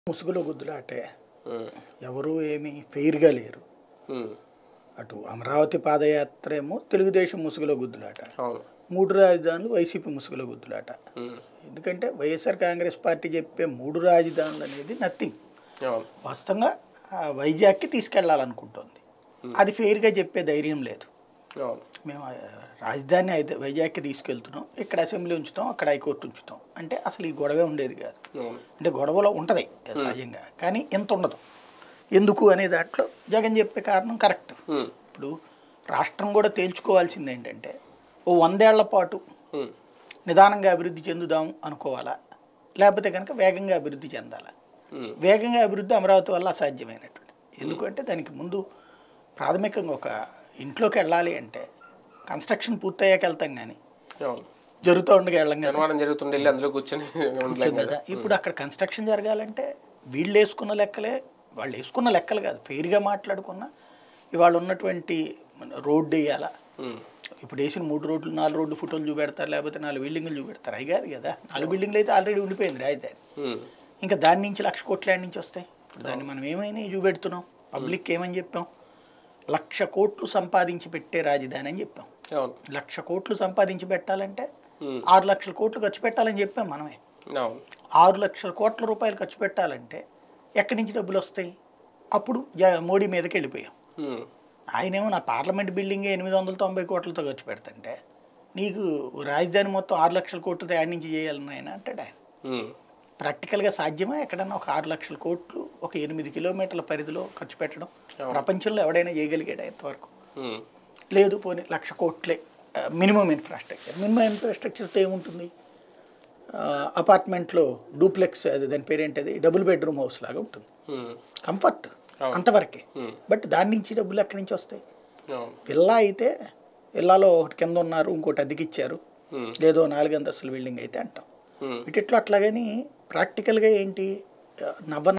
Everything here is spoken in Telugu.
ముసుగులో గుద్దులాటే ఉమ్, ఎవరు ఏమీ ఫెయిర్గా లేరు ఉమ్, అటు అమరావతి పాదయాత్ర ఏమో తెలుగుదేశం ముసుగులో గుద్దులాట అవును మూడు రాజధానులు వైసీపీ ముసుగులో గుద్దులాట ఉమ్, ఎందుకంటే వైఎస్ఆర్ కాంగ్రెస్ పార్టీ చెప్పే మూడు రాజధానులు అనేది నథింగ్ అవును వాస్తవంగా ఆ వైజాగ్కి తీసుకెళ్లాలనుకుంటోంది అది ఫెయిర్గా చెప్పే ధైర్యం లేదు అవును మేము ఆ రాజధాని అయితే వైజాగ్కి తీసుకెళ్తున్నాం ఇక్కడ అసెంబ్లీ ఉంచుతాం అక్కడ హైకోర్టు ఉంచుతాం అంటే అసలు ఈ గొడవే ఉండేది కాదు అవును అంటే గొడవలో ఉంటుంది సహజంగా కానీ ఎంత ఉండదు ఎందుకు అనే దాంట్లో జగన్ చెప్పే కారణం కరెక్ట్ ఉమ్, ఇప్పుడు రాష్ట్రం కూడా తేల్చుకోవాల్సింది ఏంటంటే ఓ వందేళ్ల పాటు ఉమ్, నిదానంగా అభివృద్ధి చెందుదాం అనుకోవాలా లేకపోతే కనుక వేగంగా అభివృద్ధి చెందాలా ఉమ్, వేగంగా అభివృద్ధి అమరావతి వల్ల అసాధ్యమైనటువంటి ఎందుకంటే దానికి ముందు ప్రాథమికంగా ఒక ఇంట్లోకి వెళ్ళాలి అంటే కన్స్ట్రక్షన్ పూర్తయ్యాక వెళ్తాం కానీ అవును జరుగుతూ ఉండగా వెళ్ళం కదా నిర్మాణం జరుగుతుండే వెళ్ళి అందులో కూర్చొని ఉండలేం కూర్చోం కదా కదా ఇప్పుడు అక్కడ కన్స్ట్రక్షన్ జరగాలంటే వీళ్ళు వేసుకున్న లెక్కలే వాళ్ళు వేసుకున్న లెక్కలు కాదు ఫెయిర్గా మాట్లాడుకున్న ఇవాళ ఉన్నటువంటి రోడ్డు వేయాలా ఉమ్, ఇప్పుడు వేసిన మూడు రోడ్లు నాలుగు రోడ్లు ఫోటోలు చూపెడతారు లేకపోతే నాలుగు బిల్డింగ్లు చూపెడతారు అవి కాదు కదా నాలుగు బిల్డింగ్లు అయితే ఆల్రెడీ ఉండిపోయింది రాజధాని ఉమ్, ఇంకా దాని నుంచి లక్ష కోట్ల యాడ్ నుంచి వస్తాయి ఇప్పుడు దాన్ని మనం ఏమైనా చూపెడుతున్నాం పబ్లిక్ ఏమని చెప్పాం లక్ష కోట్లు సంపాదించి పెట్టే రాజధాని అని చెప్పాం అవును లక్ష కోట్లు సంపాదించి పెట్టాలంటే ఉమ్, ఆరు లక్షల కోట్లు ఖర్చు పెట్టాలని చెప్పాం మనమే అవును ఆరు లక్షల కోట్ల రూపాయలు ఖర్చు పెట్టాలంటే ఎక్కడి నుంచి డబ్బులు వస్తాయి అప్పుడు జ- మోడీ మీదకి వెళ్ళిపోయాం ఉమ్, ఆయనేమో నా పార్లమెంట్ బిల్డింగే ఎనిమిది వందల తొంభై కోట్లతో ఖర్చు పెడుతుంటే నీకు రాజధాని మొత్తం ఆరు లక్షల కోట్లతో యాడ్ నుంచి చేయాలని ఆయన అంటాడు ఆయన ఉమ్, ప్రాక్టికల్గా సాధ్యమా ఎక్కడన్నా ఒక ఆరు లక్షల కోట్లు ఒక ఎనిమిది కిలోమీటర్ల పరిధిలో ఖర్చు పెట్టడం ప్రపంచంలో ఎవడైనా చేయగలిగాడా ఇంతవరకు ఉమ్, లేదు పోనీ లక్ష కోట్లే మినిమం ఇన్ఫ్రాస్ట్రక్చర్ మినిమం ఇన్ఫ్రాస్ట్రక్చర్తో ఏముంటుంది ఆ, అపార్ట్మెంట్లో డూప్లెక్స్ అది దాని పేరేంటది డబుల్ బెడ్రూమ్ హౌస్ లాగా ఉంటుంది ఉమ్, కంఫర్ట్ అవును. అంతవరకే ఉమ్, బట్ దాని నుంచి డబ్బులు ఎక్కడి నుంచి వస్తాయి అవును విల్లా అయితే విల్లాలో ఒకటి కింద ఉన్నారు ఇంకోటి అద్దెకిచ్చారు ఉమ్, లేదో నాలుగు అంతస్తుల బిల్డింగ్ అయితే అంటాం ఉమ్, ఇటిట్లో అట్లాగని ప్రాక్టికల్గా ఏంటి ఆ, నవ